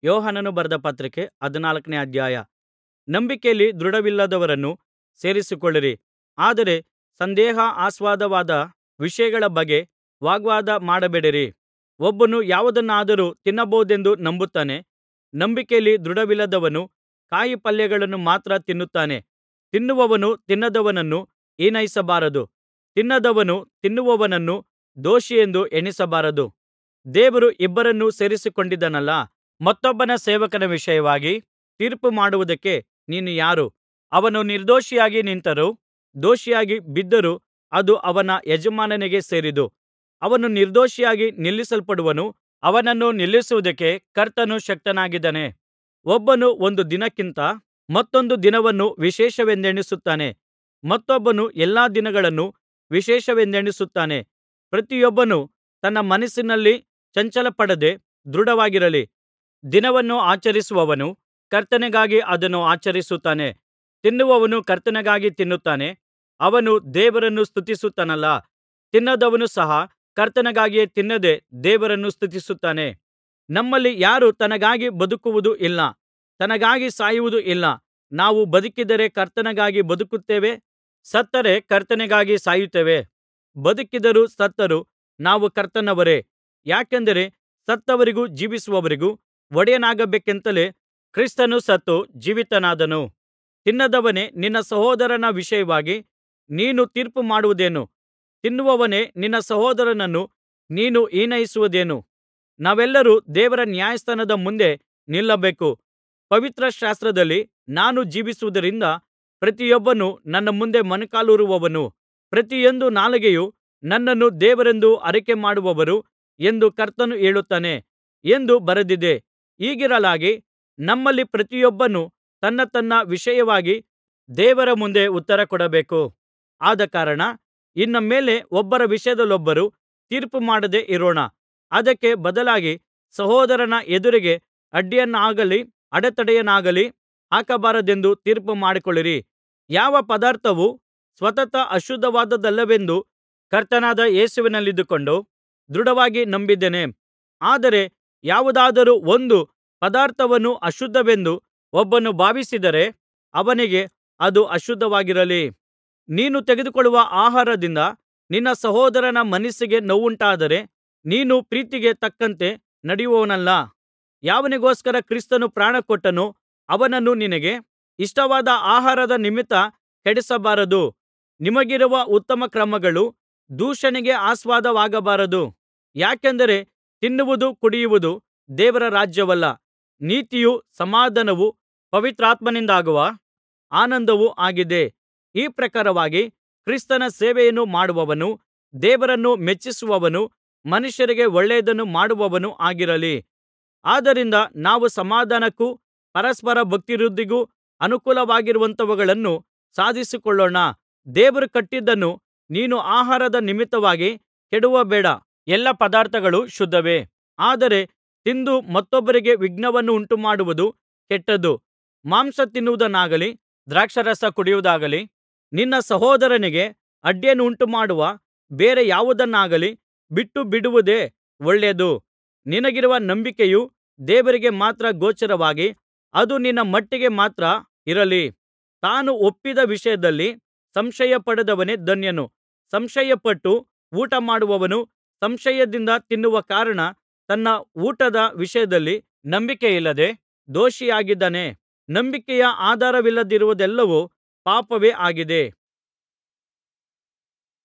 ಯೋಹಾನನು ಬರೆದ ಪತ್ರಿಕೆ ಹದಿನಾಲ್ಕನೇ ಅಧ್ಯಾಯ ನಂಬಿಕೆಯಲ್ಲಿ ದೃಢವಿಲ್ಲದವರನ್ನು ಸೇರಿಸಿಕೊಳ್ಳಿರಿ ಆದರೆ ಸಂದೇಹಾಸ್ಪದವಾದ ವಿಷಯಗಳ ಬಗ್ಗೆ ವಾಗ್ವಾದ ಮಾಡಬೇಡಿರಿ ಒಬ್ಬನು ಯಾವುದನ್ನಾದರೂ ತಿನ್ನಬಹುದೆಂದು ನಂಬುತ್ತಾನೆ ನಂಬಿಕೆಯಲ್ಲಿ ದೃಢವಿಲ್ಲದವನು ಕಾಯಿಪಲ್ಯಗಳನ್ನು ಮಾತ್ರ ತಿನ್ನುತ್ತಾನೆ ತಿನ್ನುವವನು ತಿನ್ನದವನನ್ನು ಹೀನೈಸಬಾರದು ತಿನ್ನದವನು ತಿನ್ನುವವನನ್ನು ದೋಷಿಯೆಂದು ಎಣಿಸಬಾರದು ದೇವರು ಇಬ್ಬರನ್ನೂ ಸೇರಿಸಿಕೊಂಡಿದ್ದಾನಲ್ಲಾ ಮತ್ತೊಬ್ಬನ ಸೇವಕನ ವಿಷಯವಾಗಿ ತೀರ್ಪು ಮಾಡುವುದಕ್ಕೆ ನೀನು ಯಾರು ಅವನು ನಿರ್ದೋಷಿಯಾಗಿ ನಿಂತರೂ ದೋಷಿಯಾಗಿ ಬಿದ್ದರೂ ಅದು ಅವನ ಯಜಮಾನನಿಗೆ ಸೇರಿದ್ದು ಅವನು ನಿರ್ದೋಷಿಯಾಗಿ ನಿಲ್ಲಿಸಲ್ಪಡುವನು ಅವನನ್ನು ನಿಲ್ಲಿಸುವುದಕ್ಕೆ ಕರ್ತನು ಶಕ್ತನಾಗಿದ್ದಾನೆ ಒಬ್ಬನು ಒಂದು ದಿನಕ್ಕಿಂತ ಮತ್ತೊಂದು ದಿನವನ್ನು ವಿಶೇಷವೆಂದೆಣಿಸುತ್ತಾನೆ ಮತ್ತೊಬ್ಬನು ಎಲ್ಲಾ ದಿನಗಳನ್ನು ವಿಶೇಷವೆಂದೆಣಿಸುತ್ತಾನೆ ಪ್ರತಿಯೊಬ್ಬನು ತನ್ನ ಮನಸ್ಸಿನಲ್ಲಿ ಚಂಚಲಪಡದೆ ದೃಢವಾಗಿರಲಿ ದಿನವನ್ನು ಆಚರಿಸುವವನು ಕರ್ತನಿಗಾಗಿ ಅದನ್ನು ಆಚರಿಸುತ್ತಾನೆ ತಿನ್ನುವವನು ಕರ್ತನಿಗಾಗಿ ತಿನ್ನುತ್ತಾನೆ ಅವನು ದೇವರನ್ನು ಸ್ತುತಿಸುತ್ತಾನಲ್ಲಾ ತಿನ್ನದವನು ಸಹ ಕರ್ತನಿಗಾಗಿಯೇ ತಿನ್ನದೆ ದೇವರನ್ನು ಸ್ತುತಿಸುತ್ತಾನೆ ನಮ್ಮಲ್ಲಿ ಯಾರೂ ತನಗಾಗಿ ಬದುಕುವುದೂ ಇಲ್ಲ ತನಗಾಗಿ ಸಾಯುವುದೂ ಇಲ್ಲ ನಾವು ಬದುಕಿದರೆ ಕರ್ತನಿಗಾಗಿ ಬದುಕುತ್ತೇವೆ ಸತ್ತರೆ ಕರ್ತನಿಗಾಗಿ ಸಾಯುತ್ತೇವೆ ಬದುಕಿದರೂ ಸತ್ತರೂ ನಾವು ಕರ್ತನವರೇ ಯಾಕೆಂದರೆ ಸತ್ತವರಿಗೂ ಜೀವಿಸುವವರಿಗೂ ಒಡೆಯನಾಗಬೇಕೆಂತಲೇ ಕ್ರಿಸ್ತನು ಸತ್ತು ಜೀವಿತನಾದನು ತಿನ್ನದವನೇ ನಿನ್ನ ಸಹೋದರನ ವಿಷಯವಾಗಿ ನೀನು ತೀರ್ಪು ಮಾಡುವುದೇನು ತಿನ್ನುವವನೇ ನಿನ್ನ ಸಹೋದರನನ್ನು ನೀನು ಹೀನೈಸುವುದೇನು ನಾವೆಲ್ಲರೂ ದೇವರ ನ್ಯಾಯಸ್ಥಾನದ ಮುಂದೆ ನಿಲ್ಲಬೇಕು ಪವಿತ್ರಶಾಸ್ತ್ರದಲ್ಲಿ ನಾನು ಜೀವಿಸುವುದರಿಂದ ಪ್ರತಿಯೊಬ್ಬನು ನನ್ನ ಮುಂದೆ ಮೊಣಕಾಲೂರುವನು ಪ್ರತಿಯೊಂದು ನಾಲಿಗೆಯೂ ನನ್ನನ್ನು ದೇವರೆಂದು அறிಕೆಮಾಡುವರು ಎಂದು ಕರ್ತನು ಹೇಳುತ್ತಾನೆ ಎಂದು ಬರೆದಿದೆ ಹೀಗಿರಲಾಗಿ ನಮ್ಮಲ್ಲಿ ಪ್ರತಿಯೊಬ್ಬನು ತನ್ನ ತನ್ನ ವಿಷಯವಾಗಿ ದೇವರ ಮುಂದೆ ಉತ್ತರಕೊಡಬೇಕು ಆದಕಾರಣ ಇನ್ನು ಮೇಲೆ ಒಬ್ಬರ ವಿಷಯದಲ್ಲೊಬ್ಬರು ತೀರ್ಪುಮಾಡದೆ ಇರೋಣ ಅದಕ್ಕೆ ಬದಲಾಗಿ ಸಹೋದರನ ಎದುರಿಗೆ ಅಡ್ಡಿಯನ್ನಾಗಲಿ ಅಡೆತಡೆಯನ್ನಾಗಲಿ ಹಾಕಬಾರದೆಂದು ತೀರ್ಪು ಮಾಡಿಕೊಳ್ಳಿರಿ ಯಾವ ಪದಾರ್ಥವೂ ಸ್ವತಃ ಅಶುದ್ಧವಾದದ್ದಲ್ಲವೆಂದು ಕರ್ತನಾದ ಯೇಸುವಿನಲ್ಲಿದ್ದುಕೊಂಡು ದೃಢವಾಗಿ ನಂಬಿದ್ದೇನೆ ಆದರೆ ಯಾವುದಾದರೂ ಒಂದು ಪದಾರ್ಥವನ್ನು ಅಶುದ್ಧವೆಂದು ಒಬ್ಬನು ಭಾವಿಸಿದರೆ ಅವನಿಗೆ ಅದು ಅಶುದ್ಧವಾಗಿರಲಿ ನೀನು ತೆಗೆದುಕೊಳ್ಳುವ ಆಹಾರದಿಂದ ನಿನ್ನ ಸಹೋದರನ ಮನಸ್ಸಿಗೆ ನೋವುಂಟಾದರೆ ನೀನು ಪ್ರೀತಿಗೆ ತಕ್ಕಂತೆ ನಡೆಯುವವನಲ್ಲ ಯಾವನಿಗೋಸ್ಕರ ಕ್ರಿಸ್ತನು ಪ್ರಾಣಕೊಟ್ಟನೋ ಅವನನ್ನು ನಿನಗೆ ಇಷ್ಟವಾದ ಆಹಾರದ ನಿಮಿತ್ತ ಕೆಡಿಸಬಾರದು ನಿಮಗಿರುವ ಉತ್ತಮ ಕ್ರಮಗಳು ದೂಷಣೆಗೆ ಆಸ್ಪದವಾಗಬಾರದು ಯಾಕೆಂದರೆ ತಿನ್ನುವುದು ಕುಡಿಯುವುದು ದೇವರ ರಾಜ್ಯವಲ್ಲ ನೀತಿಯೂ ಸಮಾಧಾನವೂ ಪವಿತ್ರಾತ್ಮನಿಂದಾಗುವ ಆನಂದವೂ ಆಗಿದೆ ಈ ಪ್ರಕಾರವಾಗಿ ಕ್ರಿಸ್ತನ ಸೇವೆಯನ್ನು ಮಾಡುವವನು ದೇವರನ್ನು ಮೆಚ್ಚಿಸುವವನೂ ಮನುಷ್ಯರಿಗೆ ಒಳ್ಳೆಯದನ್ನು ಮಾಡುವವನೂ ಆಗಿರಲಿ ಆದ್ದರಿಂದ ನಾವು ಸಮಾಧಾನಕ್ಕೂ ಪರಸ್ಪರ ಭಕ್ತಿವೃದ್ಧಿಗೂ ಅನುಕೂಲವಾಗಿರುವಂಥವುಗಳನ್ನು ಸಾಧಿಸಿಕೊಳ್ಳೋಣ ದೇವರು ಕಟ್ಟಿದ್ದನ್ನು ನೀನು ಆಹಾರದ ನಿಮಿತ್ತವಾಗಿ ಕೆಡವಬೇಡ ಎಲ್ಲಾ ಪದಾರ್ಥಗಳು ಶುದ್ಧವೇ ಆದರೆ ತಿಂದು ಮತ್ತೊಬ್ಬರಿಗೆ ವಿಘ್ನವನ್ನುಂಟುಮಾಡುವುದು ಕೆಟ್ಟದ್ದು ಮಾಂಸ ತಿನ್ನುವುದನ್ನಾಗಲಿ ದ್ರಾಕ್ಷಾರಸ ಕುಡಿಯುವುದಾಗಲಿ ನಿನ್ನ ಸಹೋದರನಿಗೆ ಅಡ್ಡಿಯನ್ನುಂಟುಮಾಡುವ ಬೇರೆ ಯಾವುದನ್ನಾಗಲಿ ಬಿಟ್ಟುಬಿಡುವುದೇ ಒಳ್ಳೆಯದು ನಿನಗಿರುವ ನಂಬಿಕೆಯು ದೇವರಿಗೆ ಮಾತ್ರ ಗೋಚರವಾಗಿ ಅದು ನಿನ್ನ ಮಟ್ಟಿಗೆ ಮಾತ್ರ ಇರಲಿ ತಾನು ಒಪ್ಪಿದ ವಿಷಯದಲ್ಲಿ ಸಂಶಯಪಡದವನೇ ಧನ್ಯನು ಸಂಶಯಪಟ್ಟು ಊಟಮಾಡುವವನು ಸಂಶಯದಿಂದ ತಿನ್ನುವ ಕಾರಣ ತನ್ನ ಊಟದ ವಿಷಯದಲ್ಲಿ ನಂಬಿಕೆಯಿಲ್ಲದೆ ದೋಷಿಯಾಗಿದ್ದಾನೆ ನಂಬಿಕೆಯ ಆಧಾರವಿಲ್ಲದಿರುವುದೆಲ್ಲವೂ ಪಾಪವೇ ಆಗಿದೆ